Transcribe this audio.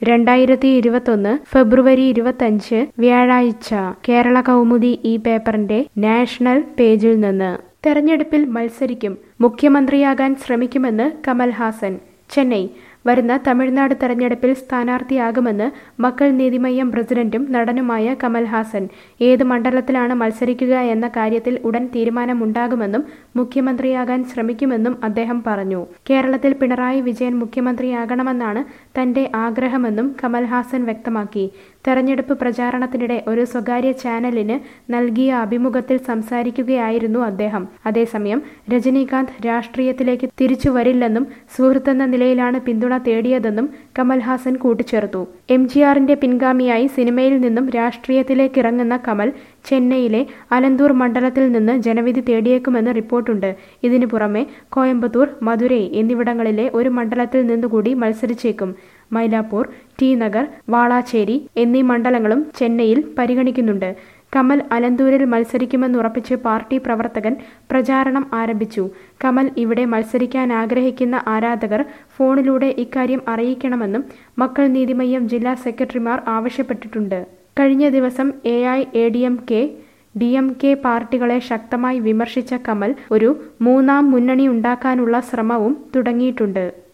രണ്ടായിരത്തി ഇരുപത്തൊന്ന് ഫെബ്രുവരി ഇരുപത്തഞ്ച് വ്യാഴാഴ്ച കേരള കൗമുദി ഈ പേപ്പറിന്റെ നാഷണൽ പേജിൽ നിന്ന് തെരഞ്ഞെടുപ്പിൽ മത്സരിക്കും മുഖ്യമന്ത്രിയാകാൻ ശ്രമിക്കുമെന്ന് കമൽ ഹാസൻ ചെന്നൈ വരുന്ന തമിഴ്നാട് തെരഞ്ഞെടുപ്പിൽ സ്ഥാനാർത്ഥിയാകുമെന്ന് മക്കൾ നീതിമയ്യം പ്രസിഡന്റും നടനുമായ കമൽ ഹാസൻ ഏത് മണ്ഡലത്തിലാണ് മത്സരിക്കുക എന്ന കാര്യത്തിൽ ഉടൻ തീരുമാനമുണ്ടാകുമെന്നും മുഖ്യമന്ത്രിയാകാൻ ശ്രമിക്കുമെന്നും അദ്ദേഹം പറഞ്ഞു കേരളത്തിൽ പിണറായി വിജയൻ മുഖ്യമന്ത്രിയാകണമെന്നാണ് തന്റെ ആഗ്രഹമെന്നും കമൽ ഹാസൻ വ്യക്തമാക്കി തെരഞ്ഞെടുപ്പ് പ്രചാരണത്തിനിടെ ഒരു സ്വകാര്യ ചാനലിന് നൽകിയ അഭിമുഖത്തിൽ സംസാരിക്കുകയായിരുന്നു അദ്ദേഹം അതേസമയം രജനീകാന്ത് രാഷ്ട്രീയത്തിലേക്ക് തിരിച്ചു വരില്ലെന്നും സുഹൃത്തെന്ന നിലയിലാണ് പിന്തുണ തേടിയതെന്നും കമൽഹാസൻ കൂട്ടിച്ചേർത്തു എം ജി ആറിന്റെ പിൻഗാമിയായി സിനിമയിൽ നിന്നും രാഷ്ട്രീയത്തിലേക്ക് ഇറങ്ങുന്ന കമൽ ചെന്നൈയിലെ അലന്തൂർ മണ്ഡലത്തിൽ നിന്ന് ജനവിധി തേടിയേക്കുമെന്ന് റിപ്പോർട്ടുണ്ട് ഇതിനു പുറമെ കോയമ്പത്തൂർ മധുരൈ എന്നിവിടങ്ങളിലെ ഒരു മണ്ഡലത്തിൽ നിന്നുകൂടി മത്സരിച്ചേക്കും മൈലാപ്പൂർ ടി നഗർ വാളാച്ചേരി എന്നീ മണ്ഡലങ്ങളും ചെന്നൈയിൽ പരിഗണിക്കുന്നുണ്ട് കമൽ അലന്തൂരിൽ മത്സരിക്കുമെന്നുറപ്പിച്ച് പാർട്ടി പ്രവർത്തകൻ പ്രചാരണം ആരംഭിച്ചു കമൽ ഇവിടെ മത്സരിക്കാൻ ആഗ്രഹിക്കുന്ന ആരാധകർ ഫോണിലൂടെ ഇക്കാര്യം അറിയിക്കണമെന്നും മക്കൾ നീതിമയ്യം ജില്ലാ സെക്രട്ടറിമാർ ആവശ്യപ്പെട്ടിട്ടുണ്ട് കഴിഞ്ഞ ദിവസം A I A D M K D M K പാർട്ടികളെ ശക്തമായി വിമർശിച്ച കമൽ ഒരു മൂന്നാം മുന്നണി ഉണ്ടാക്കാനുള്ള ശ്രമവും തുടങ്ങിയിട്ടുണ്ട്